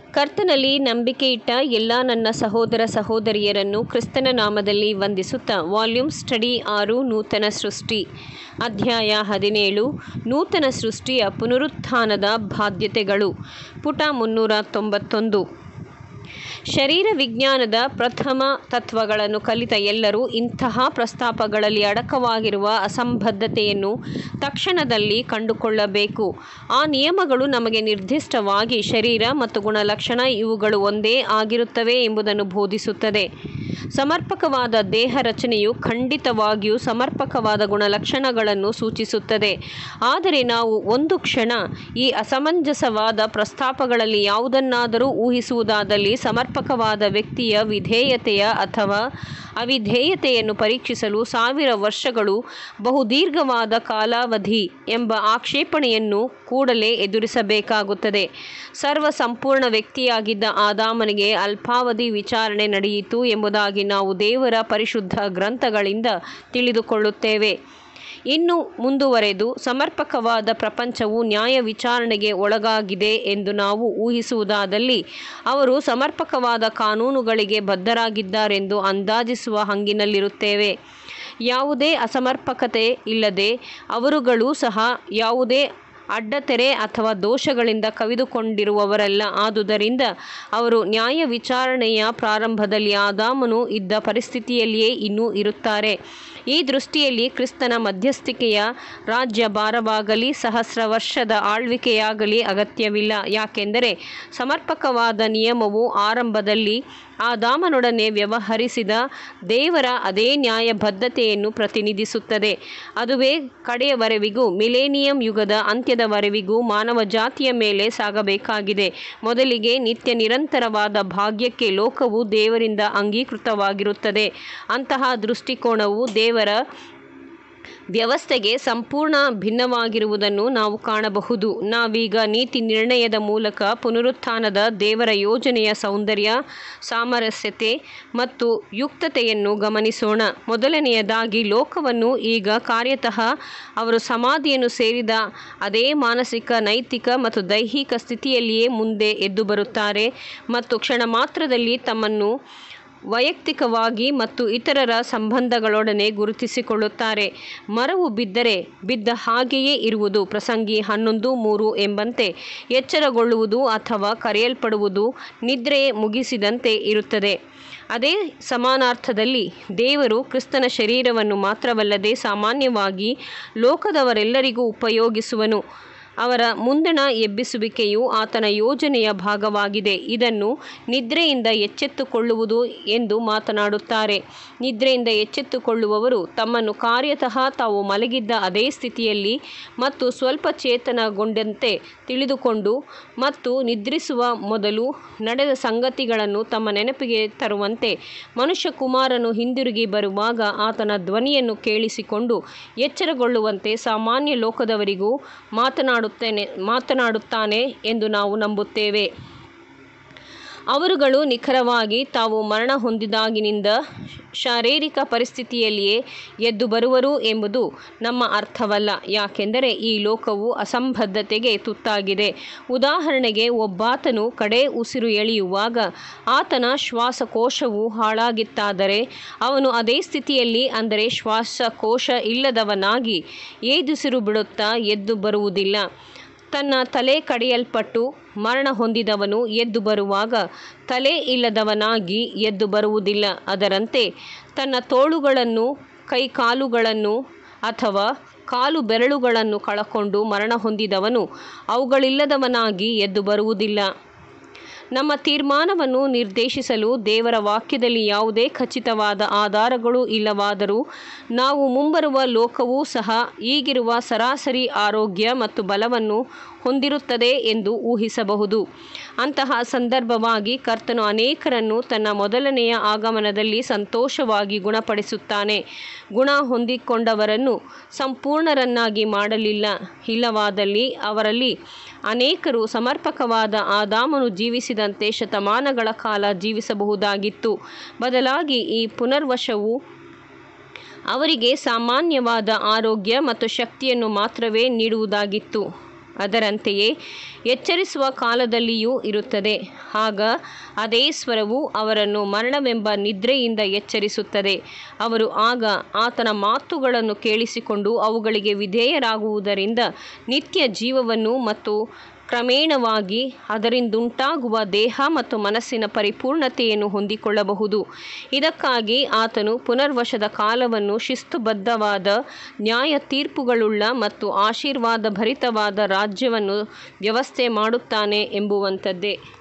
ಕರ್ತನಲ್ಲಿ ನಂಬಿಕೆಯಿಟ್ಟ ಎಲ್ಲ ನನ್ನ ಸಹೋದರ ಸಹೋದರಿಯರನ್ನು ಕ್ರಿಸ್ತನ ನಾಮದಲ್ಲಿ ವಂದಿಸುತ್ತಾ ವಾಲ್ಯೂಮ್ ಸ್ಟಡಿ ಆರು ನೂತನ ಸೃಷ್ಟಿ ಅಧ್ಯಾಯ ಹದಿನೇಳು ನೂತನ ಸೃಷ್ಟಿಯ ಪುನರುತ್ಥಾನದ ಬಾಧ್ಯತೆಗಳು ಪುಟ ಮುನ್ನೂರ ತೊಂಬತ್ತೊಂದು ಶರೀರ ವಿಜ್ಞಾನದ ಪ್ರಥಮ ತತ್ವಗಳನ್ನು ಕಲಿತ ಎಲ್ಲರೂ ಇಂತಹ ಪ್ರಸ್ತಾಪಗಳಲ್ಲಿ ಅಡಕವಾಗಿರುವ ಅಸಂಬದ್ಧತೆಯನ್ನು ತಕ್ಷಣದಲ್ಲಿ ಕಂಡುಕೊಳ್ಳಬೇಕು ಆ ನಿಯಮಗಳು ನಮಗೆ ನಿರ್ದಿಷ್ಟವಾಗಿ ಶರೀರ ಮತ್ತು ಗುಣಲಕ್ಷಣ ಇವುಗಳು ಒಂದೇ ಆಗಿರುತ್ತವೆ ಎಂಬುದನ್ನು ಬೋಧಿಸುತ್ತದೆ ಸಮರ್ಪಕವಾದ ದೇಹ ರಚನೆಯು ಖಂಡಿತವಾಗಿಯೂ ಸಮರ್ಪಕವಾದ ಗುಣಲಕ್ಷಣಗಳನ್ನು ಸೂಚಿಸುತ್ತದೆ ಆದರೆ ನಾವು ಒಂದು ಕ್ಷಣ ಈ ಅಸಮಂಜಸವಾದ ಪ್ರಸ್ತಾಪಗಳಲ್ಲಿ ಯಾವುದನ್ನಾದರೂ ಊಹಿಸುವುದಾದಲ್ಲಿ ಸಮರ್ಪಕವಾದ ವ್ಯಕ್ತಿಯ ವಿಧೇಯತೆಯ ಅಥವಾ ಅವಿಧೇಯತೆಯನ್ನು ಪರೀಕ್ಷಿಸಲು ಸಾವಿರ ವರ್ಷಗಳು ಬಹುದೀರ್ಘವಾದ ಕಾಲಾವಧಿ ಎಂಬ ಆಕ್ಷೇಪಣೆಯನ್ನು ಕೂಡಲೇ ಎದುರಿಸಬೇಕಾಗುತ್ತದೆ ಸರ್ವ ಸಂಪೂರ್ಣ ವ್ಯಕ್ತಿಯಾಗಿದ್ದ ಆದಾಮನಿಗೆ ಅಲ್ಪಾವಧಿ ವಿಚಾರಣೆ ನಡೆಯಿತು ಎಂಬುದಾಗಿ ನಾವು ದೇವರ ಪರಿಶುದ್ಧ ಗ್ರಂಥಗಳಿಂದ ತಿಳಿದುಕೊಳ್ಳುತ್ತೇವೆ ಇನ್ನು ಮುಂದುವರೆದು ಸಮರ್ಪಕವಾದ ಪ್ರಪಂಚವು ನ್ಯಾಯ ವಿಚಾರಣೆಗೆ ಒಳಗಾಗಿದೆ ಎಂದು ನಾವು ಊಹಿಸುವುದಾದಲ್ಲಿ ಅವರು ಸಮರ್ಪಕವಾದ ಕಾನೂನುಗಳಿಗೆ ಬದ್ಧರಾಗಿದ್ದಾರೆಂದು ಅಂದಾಜಿಸುವ ಹಂಗಿನಲ್ಲಿರುತ್ತೇವೆ ಯಾವುದೇ ಅಸಮರ್ಪಕತೆ ಇಲ್ಲದೆ ಅವರುಗಳೂ ಸಹ ಯಾವುದೇ ಅಡ್ಡತೆರೆ ಅಥವಾ ದೋಷಗಳಿಂದ ಕವಿದುಕೊಂಡಿರುವವರಲ್ಲ ಆದುದರಿಂದ ಅವರು ನ್ಯಾಯ ವಿಚಾರಣೆಯ ಪ್ರಾರಂಭದಲ್ಲಿ ಆದಾಮನು ಇದ್ದ ಪರಿಸ್ಥಿತಿಯಲ್ಲಿಯೇ ಇನ್ನೂ ಇರುತ್ತಾರೆ ಈ ದೃಷ್ಟಿಯಲ್ಲಿ ಕ್ರಿಸ್ತನ ಮಧ್ಯಸ್ಥಿಕೆಯ ರಾಜ್ಯ ಭಾರವಾಗಲಿ ಸಹಸ್ರ ವರ್ಷದ ಆಳ್ವಿಕೆಯಾಗಲಿ ಅಗತ್ಯವಿಲ್ಲ ಯಾಕೆಂದರೆ ಸಮರ್ಪಕವಾದ ನಿಯಮವು ಆರಂಭದಲ್ಲಿ ಆದಾಮನೊಡನೆ ವ್ಯವಹರಿಸಿದ ದೇವರ ಅದೇ ನ್ಯಾಯಬದ್ಧತೆಯನ್ನು ಪ್ರತಿನಿಧಿಸುತ್ತದೆ ಅದುವೇ ಕಡೆಯವರೆವಿಗೂ ಮಿಲೇನಿಯಂ ಯುಗದ ಅಂತ್ಯದವರೆವಿಗೂ ಮಾನವ ಜಾತಿಯ ಮೇಲೆ ಸಾಗಬೇಕಾಗಿದೆ ಮೊದಲಿಗೆ ನಿತ್ಯ ನಿರಂತರವಾದ ಭಾಗ್ಯಕ್ಕೆ ಲೋಕವು ದೇವರಿಂದ ಅಂಗೀಕೃತವಾಗಿರುತ್ತದೆ ಅಂತಹ ದೃಷ್ಟಿಕೋನವು ದೇವರ ವ್ಯವಸ್ಥೆಗೆ ಸಂಪೂರ್ಣ ಭಿನ್ನವಾಗಿರುವುದನ್ನು ನಾವು ಕಾಣಬಹುದು ನಾವೀಗ ನೀತಿ ನಿರ್ಣಯದ ಮೂಲಕ ಪುನರುತ್ಥಾನದ ದೇವರ ಯೋಜನೆಯ ಸೌಂದರ್ಯ ಸಾಮರಸ್ಯತೆ ಮತ್ತು ಯುಕ್ತತೆಯನ್ನು ಗಮನಿಸೋಣ ಮೊದಲನೆಯದಾಗಿ ಲೋಕವನ್ನು ಈಗ ಕಾರ್ಯತಃ ಅವರು ಸಮಾಧಿಯನ್ನು ಸೇರಿದ ಅದೇ ಮಾನಸಿಕ ನೈತಿಕ ಮತ್ತು ದೈಹಿಕ ಸ್ಥಿತಿಯಲ್ಲಿಯೇ ಮುಂದೆ ಎದ್ದು ಬರುತ್ತಾರೆ ಮತ್ತು ಕ್ಷಣ ಮಾತ್ರದಲ್ಲಿ ತಮ್ಮನ್ನು ವೈಯಕ್ತಿಕವಾಗಿ ಮತ್ತು ಇತರರ ಸಂಬಂಧಗಳೊಡನೆ ಗುರುತಿಸಿಕೊಳ್ಳುತ್ತಾರೆ ಮರವು ಬಿದ್ದರೆ ಬಿದ್ದ ಹಾಗೆಯೇ ಇರುವುದು ಪ್ರಸಂಗಿ ಹನ್ನೊಂದು ಮೂರು ಎಂಬಂತೆ ಎಚ್ಚರಗೊಳ್ಳುವುದು ಅಥವಾ ಕರೆಯಲ್ಪಡುವುದು ನಿದ್ರೆ ಮುಗಿಸಿದಂತೆ ಇರುತ್ತದೆ ಅದೇ ಸಮಾನಾರ್ಥದಲ್ಲಿ ದೇವರು ಕ್ರಿಸ್ತನ ಶರೀರವನ್ನು ಮಾತ್ರವಲ್ಲದೆ ಸಾಮಾನ್ಯವಾಗಿ ಲೋಕದವರೆಲ್ಲರಿಗೂ ಉಪಯೋಗಿಸುವನು ಅವರ ಮುಂದಣ ಎಬ್ಬಿಸುವಿಕೆಯು ಆತನ ಯೋಜನೆಯ ಭಾಗವಾಗಿದೆ ಇದನ್ನು ನಿದ್ರೆಯಿಂದ ಎಚ್ಚೆತ್ತುಕೊಳ್ಳುವುದು ಎಂದು ಮಾತನಾಡುತ್ತಾರೆ ನಿದ್ರೆಯಿಂದ ಎಚ್ಚೆತ್ತುಕೊಳ್ಳುವವರು ತಮ್ಮನ್ನು ಕಾರ್ಯತಃ ತಾವು ಮಲಗಿದ್ದ ಅದೇ ಸ್ಥಿತಿಯಲ್ಲಿ ಮತ್ತು ಸ್ವಲ್ಪ ಚೇತನಗೊಂಡಂತೆ ತಿಳಿದುಕೊಂಡು ಮತ್ತು ನಿದ್ರಿಸುವ ಮೊದಲು ನಡೆದ ಸಂಗತಿಗಳನ್ನು ತಮ್ಮ ನೆನಪಿಗೆ ತರುವಂತೆ ಮನುಷ್ಯ ಕುಮಾರನು ಹಿಂದಿರುಗಿ ಬರುವಾಗ ಆತನ ಧ್ವನಿಯನ್ನು ಕೇಳಿಸಿಕೊಂಡು ಎಚ್ಚರಗೊಳ್ಳುವಂತೆ ಸಾಮಾನ್ಯ ಲೋಕದವರಿಗೂ ಮಾತನಾಡು ಮಾತನಾಡುತ್ತಾನೆ ಎಂದು ನಾವು ನಂಬುತ್ತೇವೆ ಅವರುಗಳು ನಿಖರವಾಗಿ ತಾವು ಮರಣ ಹೊಂದಿದಾಗಿನಿಂದ ಶಾರೀರಿಕ ಪರಿಸ್ಥಿತಿಯಲ್ಲಿಯೇ ಎದ್ದು ಬರುವರು ಎಂಬುದು ನಮ್ಮ ಅರ್ಥವಲ್ಲ ಯಾಕೆಂದರೆ ಈ ಲೋಕವು ಅಸಂಬದ್ಧತೆಗೆ ತುತ್ತಾಗಿದೆ ಉದಾಹರಣೆಗೆ ಒಬ್ಬಾತನು ಕಡೆ ಉಸಿರು ಎಳೆಯುವಾಗ ಆತನ ಶ್ವಾಸಕೋಶವು ಹಾಳಾಗಿತ್ತಾದರೆ ಅವನು ಅದೇ ಸ್ಥಿತಿಯಲ್ಲಿ ಅಂದರೆ ಶ್ವಾಸಕೋಶ ಇಲ್ಲದವನಾಗಿ ಏದುಸಿರು ಬಿಡುತ್ತಾ ಎದ್ದು ಬರುವುದಿಲ್ಲ ತನ್ನ ತಲೆ ಕಡಿಯಲ್ಪಟ್ಟು ಮರಣ ಹೊಂದಿದವನು ಎದ್ದು ಬರುವಾಗ ತಲೆ ಇಲ್ಲದವನಾಗಿ ಎದ್ದು ಬರುವುದಿಲ್ಲ ಅದರಂತೆ ತನ್ನ ತೋಳುಗಳನ್ನು ಕೈಕಾಲುಗಳನ್ನು ಅಥವಾ ಕಾಲು ಬೆರಳುಗಳನ್ನು ಕಳಕೊಂಡು ಮರಣ ಹೊಂದಿದವನು ಅವುಗಳಿಲ್ಲದವನಾಗಿ ಎದ್ದು ಬರುವುದಿಲ್ಲ ನಮ್ಮ ತೀರ್ಮಾನವನ್ನು ನಿರ್ದೇಶಿಸಲು ದೇವರ ವಾಕ್ಯದಲ್ಲಿ ಯಾವುದೇ ಖಚಿತವಾದ ಆಧಾರಗಳು ಇಲ್ಲವಾದರೂ ನಾವು ಮುಂಬರುವ ಲೋಕವೂ ಸಹ ಈಗಿರುವ ಸರಾಸರಿ ಆರೋಗ್ಯ ಮತ್ತು ಬಲವನ್ನು ಹೊಂದಿರುತ್ತದೆ ಎಂದು ಊಹಿಸಬಹುದು ಅಂತಹ ಸಂದರ್ಭವಾಗಿ ಕರ್ತನು ಅನೇಕರನ್ನು ತನ್ನ ಮೊದಲನೆಯ ಆಗಮನದಲ್ಲಿ ಸಂತೋಷವಾಗಿ ಗುಣಪಡಿಸುತ್ತಾನೆ ಗುಣ ಹೊಂದಿಕೊಂಡವರನ್ನು ಸಂಪೂರ್ಣರನ್ನಾಗಿ ಮಾಡಲಿಲ್ಲ ಇಲ್ಲವಾದಲ್ಲಿ ಅವರಲ್ಲಿ ಅನೇಕರು ಸಮರ್ಪಕವಾದ ಆದಾಮನು ಜೀವಿಸಿದಂತೆ ಶತಮಾನಗಳ ಕಾಲ ಜೀವಿಸಬಹುದಾಗಿತ್ತು ಬದಲಾಗಿ ಈ ಪುನರ್ವಶವು ಅವರಿಗೆ ಸಾಮಾನ್ಯವಾದ ಆರೋಗ್ಯ ಮತ್ತು ಶಕ್ತಿಯನ್ನು ಮಾತ್ರವೇ ನೀಡುವುದಾಗಿತ್ತು ಅದರಂತೆಯೇ ಎಚ್ಚರಿಸುವ ಕಾಲದಲ್ಲಿಯೂ ಇರುತ್ತದೆ ಆಗ ಅದೇ ಸ್ವರವು ಅವರನ್ನು ಮರಣವೆಂಬ ನಿದ್ರೆಯಿಂದ ಎಚ್ಚರಿಸುತ್ತದೆ ಅವರು ಆಗ ಆತನ ಮಾತುಗಳನ್ನು ಕೇಳಿಸಿಕೊಂಡು ಅವುಗಳಿಗೆ ವಿಧೇಯರಾಗುವುದರಿಂದ ನಿತ್ಯ ಜೀವವನ್ನು ಮತ್ತು ಕ್ರಮೇಣವಾಗಿ ಅದರಿಂದುಂಟಾಗುವ ದೇಹ ಮತ್ತು ಮನಸ್ಸಿನ ಪರಿಪೂರ್ಣತೆಯನ್ನು ಹೊಂದಿಕೊಳ್ಳಬಹುದು ಇದಕ್ಕಾಗಿ ಆತನು ಪುನರ್ವಶದ ಕಾಲವನ್ನು ಶಿಸ್ತುಬದ್ಧವಾದ ನ್ಯಾಯ ತೀರ್ಪುಗಳುಳ್ಳ ಮತ್ತು ಆಶೀರ್ವಾದ ಭರಿತವಾದ ರಾಜ್ಯವನ್ನು ವ್ಯವಸ್ಥೆ ಮಾಡುತ್ತಾನೆ ಎಂಬುವಂಥದ್ದೇ